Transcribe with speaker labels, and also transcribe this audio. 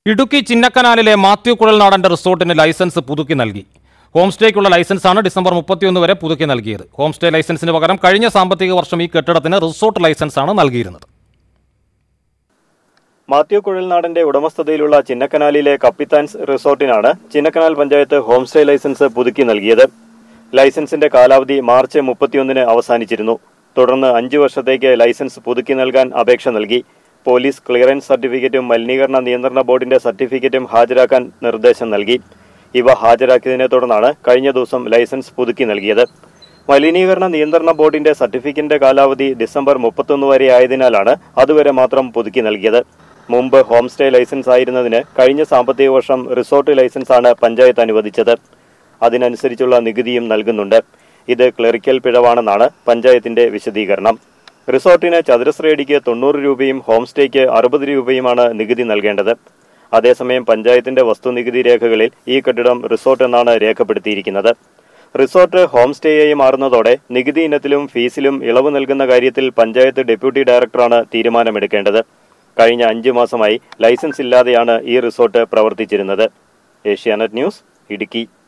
Speaker 1: ഇടുക്കി ചിന്നക്കനാലിലെ മാത്യു കുഴൽനാടന്റെ റിസോർട്ടിന് ലൈസൻസ് പുതുക്കി നൽകി ഹോം സ്റ്റേക്കുള്ള ലൈസൻസാണ് ഡിസംബർ മുപ്പത്തിയൊന്ന് വരെ പുതുക്കി നൽകിയത് ഹോം സ്റ്റേ ലൈസൻസിന് പകരം കഴിഞ്ഞ സാമ്പത്തിക വർഷം ഈ കെട്ടിടത്തിന് റിസോർട്ട് ലൈസൻസാണ് നൽകിയിരുന്നത്
Speaker 2: മാത്യു കുഴൽനാടന്റെ ഉടമസ്ഥതയിലുള്ള ചിന്നക്കനാലിലെ കപ്പിത്താൻസ് റിസോർട്ടിനാണ് Chinnakanal panchayat home stay licence പുതുക്കി നൽകിയത് ലൈസൻസിന്റെ കാലാവധി മാർച്ച് മുപ്പത്തിയൊന്നിന് അവസാനിച്ചിരുന്നു തുടർന്ന് അഞ്ചു വർഷത്തേക്ക് ലൈസൻസ് പുതുക്കി നൽകാൻ അപേക്ഷ നൽകി പോലീസ് ക്ലിയറൻസ് സർട്ടിഫിക്കറ്റും മലിനീകരണ നിയന്ത്രണ ബോർഡിന്റെ സർട്ടിഫിക്കറ്റും ഹാജരാക്കാൻ നിർദ്ദേശം നൽകി ഇവ ഹാജരാക്കിയതിനെ തുടർന്നാണ് കഴിഞ്ഞ ദിവസം ലൈസൻസ് പുതുക്കി നൽകിയത് മലിനീകരണ നിയന്ത്രണ ബോർഡിന്റെ സർട്ടിഫിക്കറ്റിന്റെ കാലാവധി ഡിസംബർ മുപ്പത്തൊന്ന് വരെ ആയതിനാലാണ് അതുവരെ മാത്രം പുതുക്കി നൽകിയത് മുമ്പ് ഹോം സ്റ്റേ ലൈസൻസ് ആയിരുന്നതിന് കഴിഞ്ഞ സാമ്പത്തിക വർഷം റിസോർട്ട് ലൈസൻസാണ് പഞ്ചായത്ത് അനുവദിച്ചത് അതിനനുസരിച്ചുള്ള നികുതിയും നൽകുന്നുണ്ട് ഇത് ക്ലറിക്കൽ പിഴവാണെന്നാണ് പഞ്ചായത്തിന്റെ വിശദീകരണം റിസോർട്ടിന് ചതുരശ്രയടിക്ക് തൊണ്ണൂറ് രൂപയും ഹോം സ്റ്റേക്ക് അറുപത് രൂപയുമാണ് നികുതി നൽകേണ്ടത് അതേസമയം പഞ്ചായത്തിന്റെ വസ്തുനികുതി രേഖകളിൽ ഈ കെട്ടിടം റിസോർട്ട് എന്നാണ് രേഖപ്പെടുത്തിയിരിക്കുന്നത് റിസോർട്ട് ഹോം സ്റ്റേയായി മാറുന്നതോടെ നികുതി ഇനത്തിലും ഫീസിലും ഇളവ് നൽകുന്ന കാര്യത്തിൽ പഞ്ചായത്ത് ഡെപ്യൂട്ടി ഡയറക്ടറാണ് തീരുമാനമെടുക്കേണ്ടത് കഴിഞ്ഞ അഞ്ചു മാസമായി ലൈസൻസ് ഇല്ലാതെയാണ് ഈ റിസോർട്ട് പ്രവർത്തിച്ചിരുന്നത് ഏഷ്യാനെറ്റ് ന്യൂസ് ഇടുക്കി